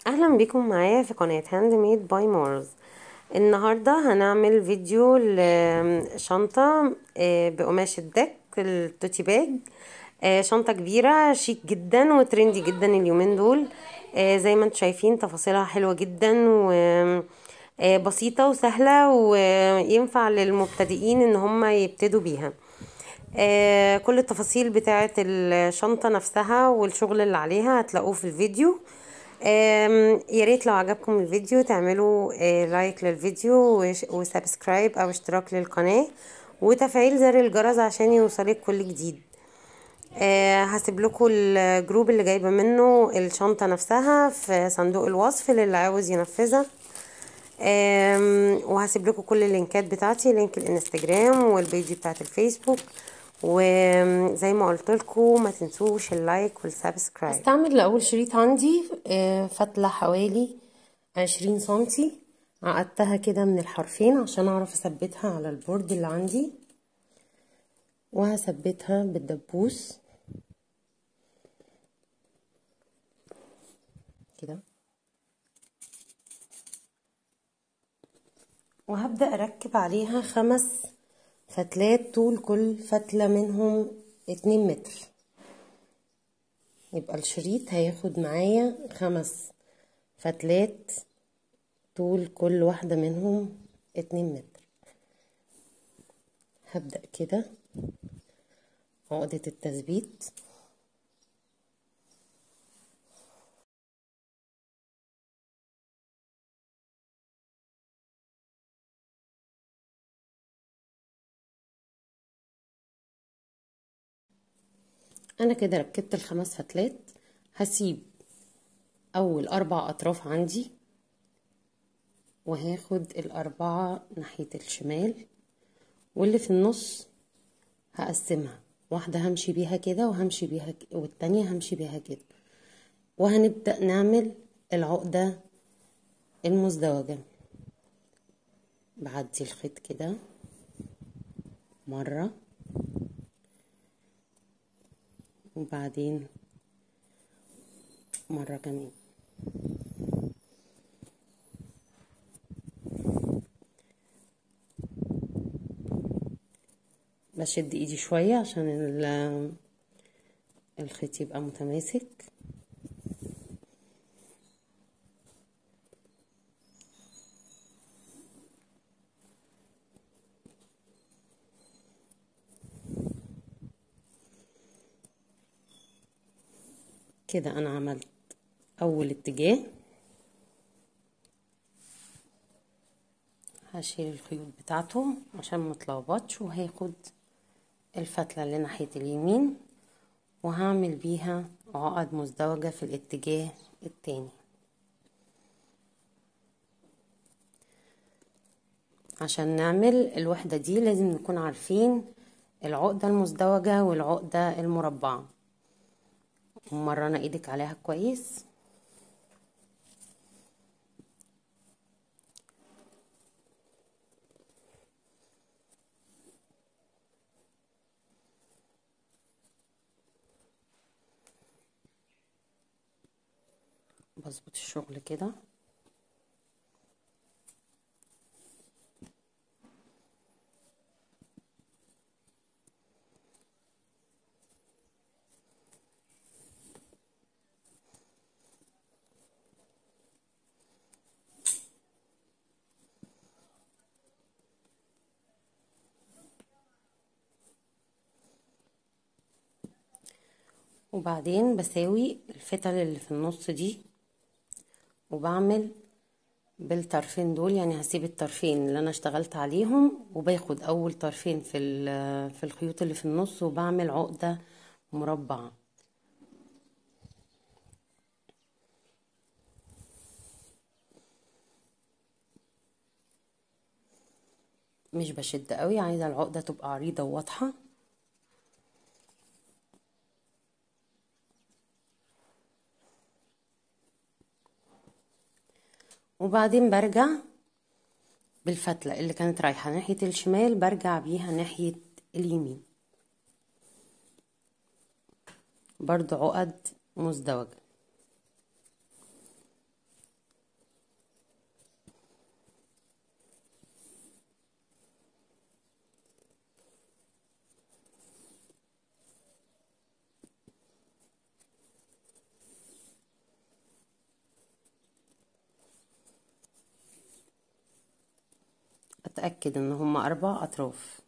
اهلا بكم معايا في قناة هاند ميد باي مارز النهاردة هنعمل فيديو لشنطة آه، بقماش الدك التوتي باج آه، شنطة كبيرة شيك جدا وترندي جدا اليومين دول آه، زي ما انتم شايفين تفاصيلها حلوة جدا وبسيطة وسهلة وينفع للمبتدئين ان هم يبتدوا بيها آه كل التفاصيل بتاعة الشنطة نفسها والشغل اللي عليها هتلاقوه في الفيديو آم، يا ريت لو عجبكم الفيديو تعملوا آه لايك للفيديو وش- وسبسكرايب او اشتراك للقناة وتفعيل زر الجرس عشان يوصلك كل جديد آه هسيب لكم الجروب اللي جايبه منه الشنطه نفسها في صندوق الوصف للي عاوز ينفذها آم، وهسيب لكم كل اللينكات بتاعتي لينك الانستجرام والبيج بتاعت الفيسبوك وزي ما قلت لكم ما تنسوش اللايك والسبسكرايب هستعمل لاول شريط عندي آه، فتله حوالي عشرين سنتي عقدتها كده من الحرفين عشان اعرف اثبتها على البورد اللي عندي وهثبتها بالدبوس كده وهبدأ أركب عليها خمس فتلات طول كل فتلة منهم اتنين متر يبقى الشريط هياخد معايا خمس فتلات طول كل واحدة منهم اتنين متر هبدأ كده عقدة التثبيت انا كده ركبت الخمس فتلات هسيب اول اربع اطراف عندي وهاخد الاربعة ناحية الشمال واللي في النص هقسمها واحدة همشي بيها كده وهمشي بيها ك... والتانية همشي بيها كده وهنبدأ نعمل العقدة المزدوجة بعدي الخيط كده مرة وبعدين مرة كمان بشد ايدي شوية عشان ال- الخيط يبقى متماسك كده انا عملت اول اتجاه هشيل الخيوط بتاعته عشان ما تلخبطش وهاخد الفتله اللي ناحيه اليمين وهعمل بيها عقد مزدوجه في الاتجاه التاني عشان نعمل الوحده دي لازم نكون عارفين العقده المزدوجه والعقده المربعه مرنا ايدك عليها كويس بظبط الشغل كده وبعدين بساوي الفتل اللي في النص دي وبعمل بالطرفين دول يعني هسيب الطرفين اللي انا اشتغلت عليهم وباخد اول طرفين في ال- في الخيوط اللي في النص وبعمل عقدة مربعة مش بشد قوي عايزة العقدة تبقى عريضة وواضحة وبعدين برجع بالفتلة اللي كانت رايحة ناحية الشمال برجع بيها ناحية اليمين برضو عقد مزدوجة اتأكد ان هما اربع اطراف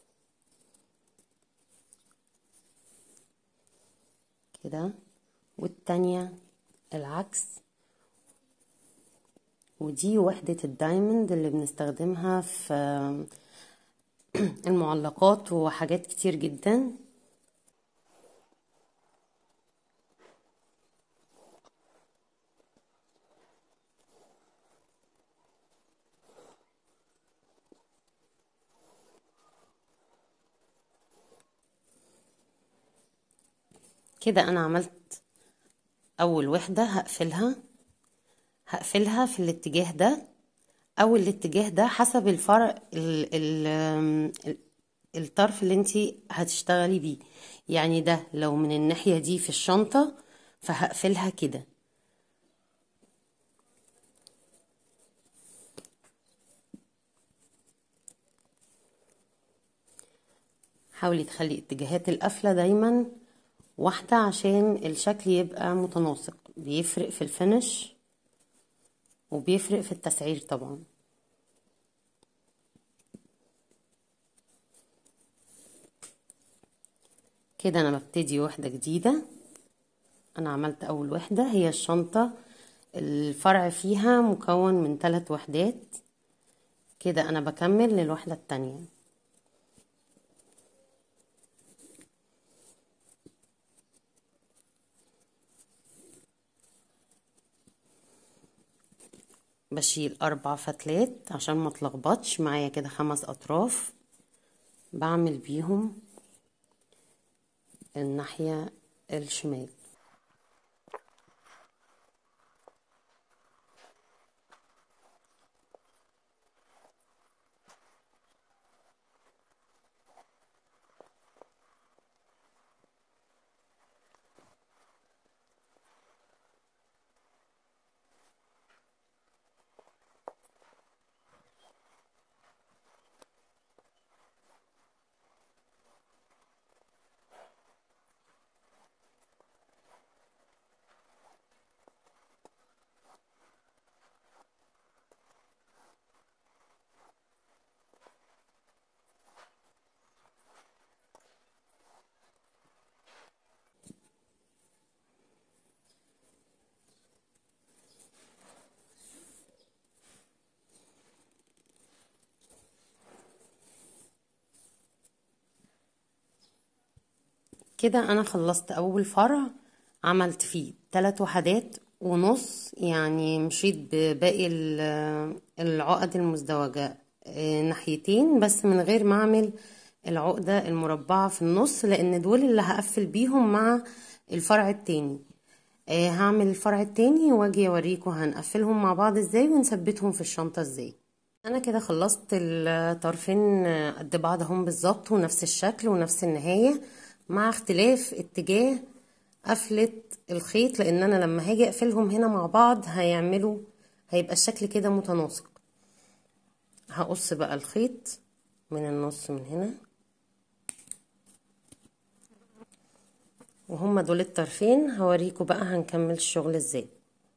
كده والتانية العكس ودي وحدة الدايموند اللي بنستخدمها في المعلقات وحاجات كتير جدا كده انا عملت اول وحدة هقفلها هقفلها في الاتجاه ده او الاتجاه ده حسب الفرع ال ال الطرف اللي انتي هتشتغلي بيه يعني ده لو من الناحية دي في الشنطة فهقفلها كده حاولي تخلي اتجاهات القفلة دايما واحدة عشان الشكل يبقى متناسق بيفرق في الفينش وبيفرق في التسعير طبعا كده انا ببتدي وحدة جديدة انا عملت اول وحدة هي الشنطة الفرع فيها مكون من ثلاث وحدات كده انا بكمل للوحدة التانية بشيل اربع فتلات عشان ما اتلخبطش معايا كده خمس اطراف بعمل بيهم الناحية الشمال كده انا خلصت اول فرع عملت فيه ثلاث وحدات ونص يعني مشيت بباقي العقد المزدوجة ناحيتين بس من غير ما اعمل العقدة المربعة في النص لان دول اللي هقفل بيهم مع الفرع التاني هعمل الفرع التاني واجي اوريكم هنقفلهم مع بعض ازاي ونثبتهم في الشنطة ازاي انا كده خلصت الطرفين قد بعض هم بالظبط ونفس الشكل ونفس النهايه مع اختلاف اتجاه قفلة الخيط لان انا لما هاجي اقفلهم هنا مع بعض هيعملوا هيبقى الشكل كده متناسق هقص بقى الخيط من النص من هنا وهما دول الطرفين هوريكم بقى هنكمل الشغل ازاي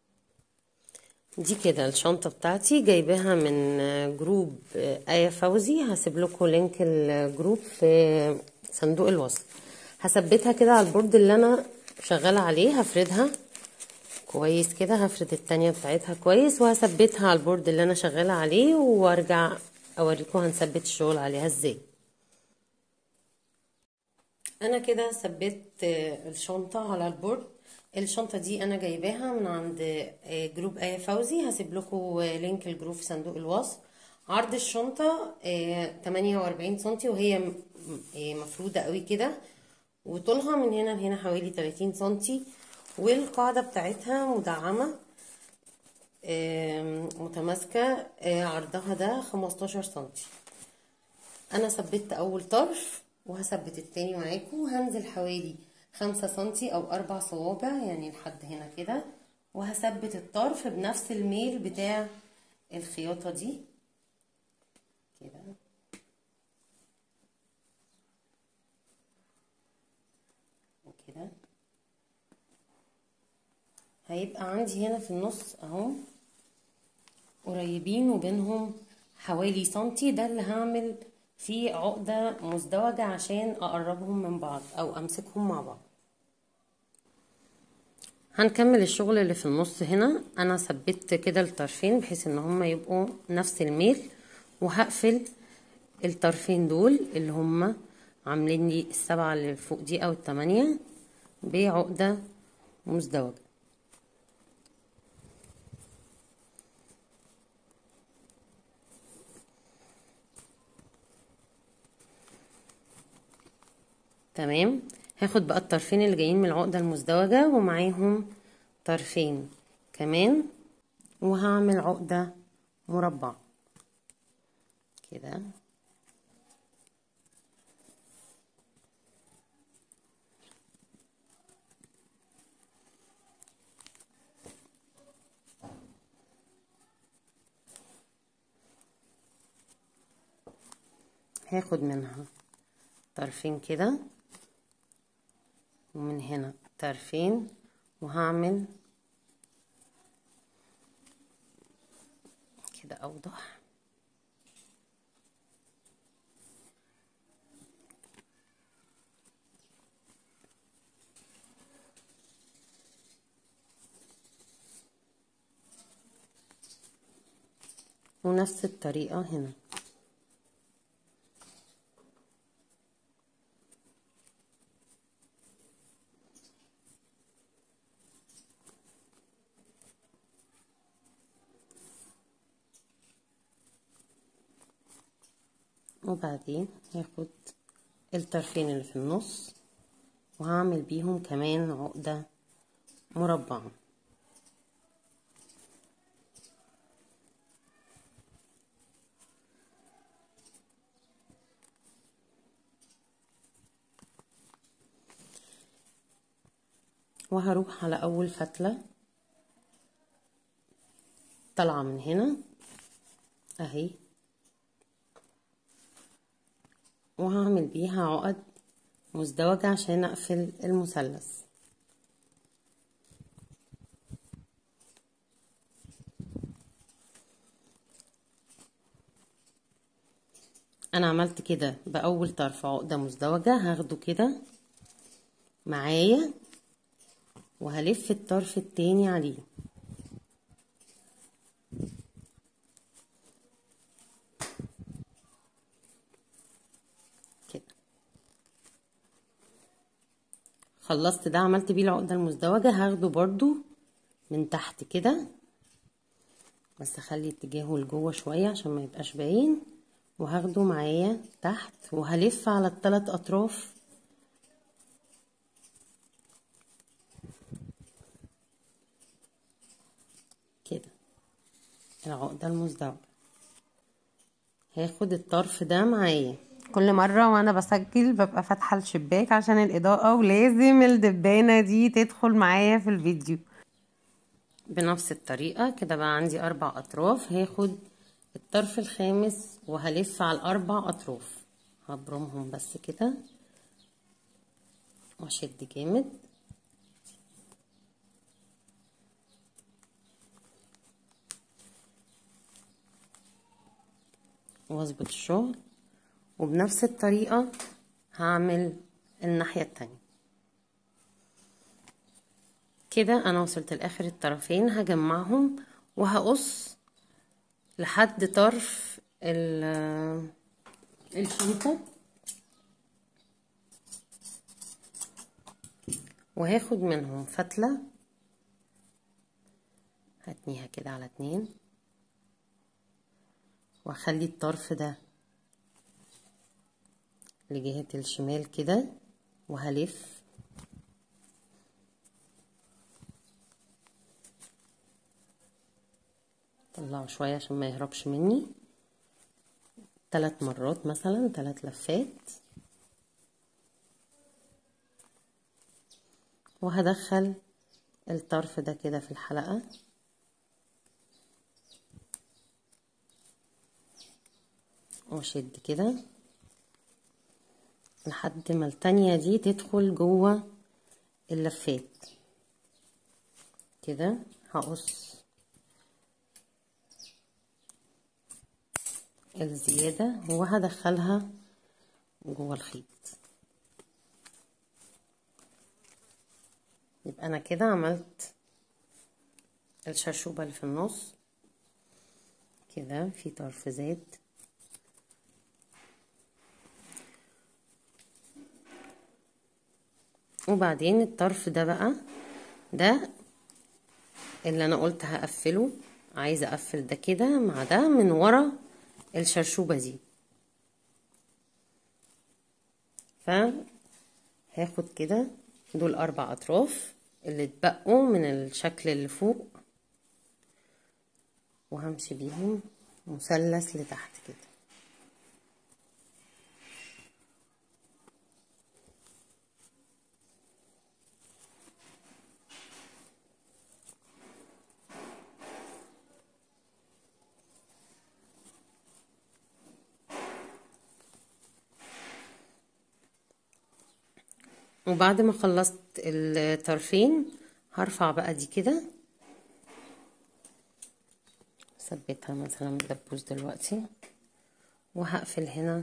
دي كده الشنطة بتاعتي جايباها من جروب آية فوزي هسيب لكم لينك الجروب في صندوق الوصف هثبتها كده على البورد اللي انا شغالة عليه هفردها كويس كده هفرد التانية بتاعتها كويس وهثبتها على البورد اللي انا شغالة عليه وارجع اوريكم هنثبت الشغل عليها ازاي انا كده ثبت الشنطة على البورد الشنطة دي انا جايباها من عند جروب آية فوزي هسيب لكم لينك الجروب في صندوق الوصف عرض الشنطة 48 سنتي وهي مفرودة قوي كده وطولها من هنا لهنا حوالي 30 سنتي والقاعدة بتاعتها مدعمة متماسكة عرضها ده 15 سنتي انا ثبت اول طرف وهثبت التاني معاكم وهنزل حوالي خمسة سنتي او اربع صوابع يعني لحد هنا كده وهثبت الطرف بنفس الميل بتاع الخياطة دي كده وكده هيبقى عندي هنا في النص اهو قريبين وبينهم حوالي سنتي ده اللي هعمل فيه عقدة مزدوجة عشان اقربهم من بعض او امسكهم مع بعض هنكمل الشغل اللي في النص هنا انا ثبت كده الطرفين بحيث ان هما يبقوا نفس الميل وهقفل الطرفين دول اللي هما عاملين لي السبعة اللي فوق دي او التمانية بعقدة مزدوجة تمام هاخد بقى الطرفين اللي جايين من العقدة المزدوجة ومعاهم طرفين كمان وهعمل عقدة مربع كده هاخد منها طرفين كده ومن هنا طرفين وهعمل كده اوضح ونفس الطريقة هنا وبعدين هاخد الطرفين اللي في النص وهعمل بيهم كمان عقدة مربعة وهروح على اول فتلة طالعة من هنا اهي وهعمل بيها عقد مزدوجة عشان اقفل المثلث انا عملت كده باول طرف عقدة مزدوجة هاخده كده معايا وهلف الطرف التاني عليه كده خلصت ده عملت بيه العقدة المزدوجة هاخده برضو من تحت كده بس اخلي اتجاهه لجوه شوية عشان ما يبقاش باين وهاخده معايا تحت وهلف على الثلاث اطراف كده العقدة المزدوجة هاخد الطرف ده معايا كل مرة وانا بسجل ببقى فاتحة الشباك عشان الاضاءة ولازم الدبانة دي تدخل معايا في الفيديو بنفس الطريقة كده بقى عندي اربع اطراف هاخد الطرف الخامس وهلف على الاربع اطراف هبرمهم بس كده واشد جامد واظبط الشغل وبنفس الطريقة هعمل الناحية التانية كده انا وصلت لاخر الطرفين هجمعهم وهقص لحد طرف الشنطة وهاخد منهم فتلة هتنيها كده على اتنين واخلي الطرف ده لجهة الشمال كده وهلف طلعه شوية عشان ما يهربش مني ثلاث مرات مثلا ثلاث لفات وهدخل الطرف ده كده في الحلقة واشد كده لحد ما التانية دي تدخل جوه اللفات كده هقص الزيادة وهدخلها جوه الخيط يبقى انا كده عملت الشرشوبة اللي في النص كده في طرف زاد وبعدين الطرف ده بقى ده اللي انا قلت هقفله عايزه اقفل ده كده مع ده من ورا الشرشوبه دي فهاخد كده دول اربع اطراف اللي اتبقوا من الشكل اللي فوق وهمشي بيهم مثلث لتحت كده وبعد ما خلصت الطرفين هرفع بقى دي كده ثبتها مثلا بدبوس دلوقتي وهقفل هنا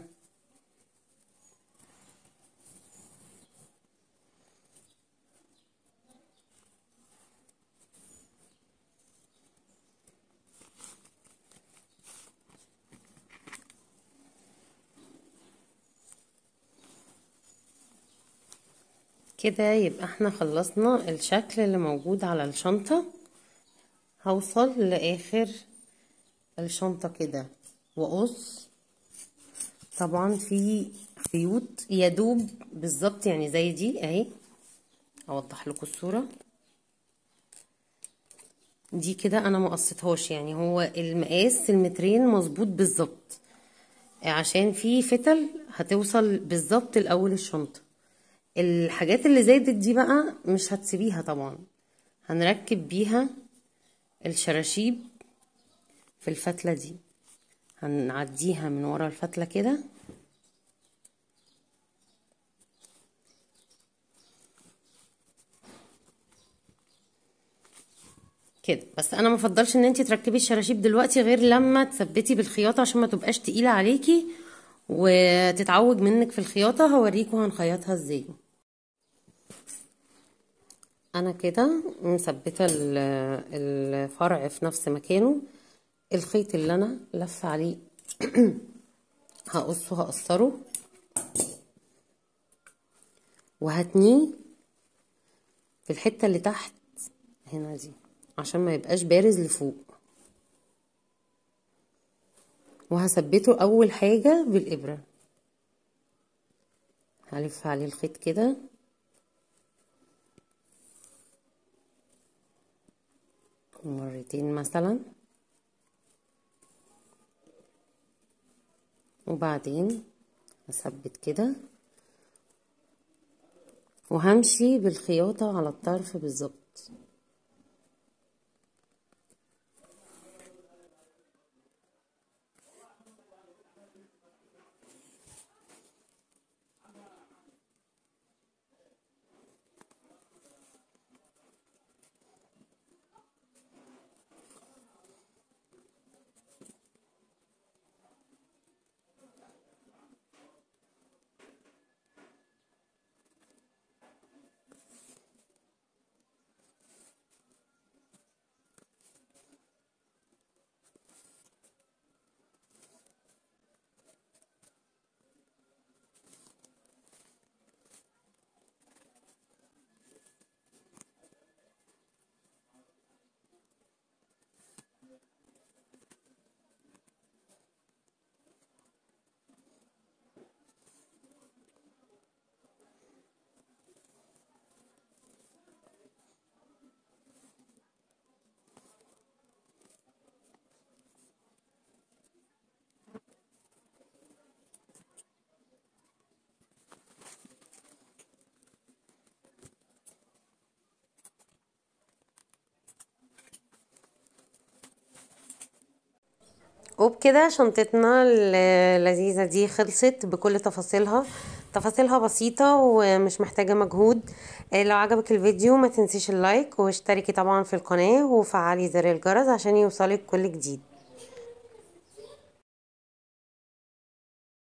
كده يبقى احنا خلصنا الشكل اللي موجود على الشنطة هوصل لاخر الشنطة كده واقص طبعا في خيوط يدوب بالظبط يعني زي دي اهي اوضح لكم الصورة دي كده انا ما قصيتهاش يعني هو المقاس المترين مظبوط بالظبط عشان في فتل هتوصل بالظبط لاول الشنطه الحاجات اللي زادت دي بقى مش هتسيبيها طبعا هنركب بيها الشراشيب في الفتلة دي هنعديها من ورا الفتلة كده كده بس انا مفضلش ان انتي تركبي الشراشيب دلوقتي غير لما تثبتي بالخياطة عشان ما تبقاش تقيلة عليكي وتتعوج منك في الخياطة هوريكم هنخيطها ازاي انا كده مثبته الفرع في نفس مكانه الخيط اللي انا لف عليه هقصه هقصره وهتنيه في الحته اللي تحت هنا دي عشان ما يبقاش بارز لفوق وهثبته اول حاجه بالابره هلف عليه الخيط كده مرتين مثلا وبعدين هثبت كده وهمشي بالخياطة على الطرف بالظبط وبكده شنطتنا اللذيذة دي خلصت بكل تفاصيلها تفاصيلها بسيطة ومش محتاجة مجهود لو عجبك الفيديو ما تنسيش اللايك واشتركي طبعا في القناة وفعلي زر الجرس عشان يوصلك كل جديد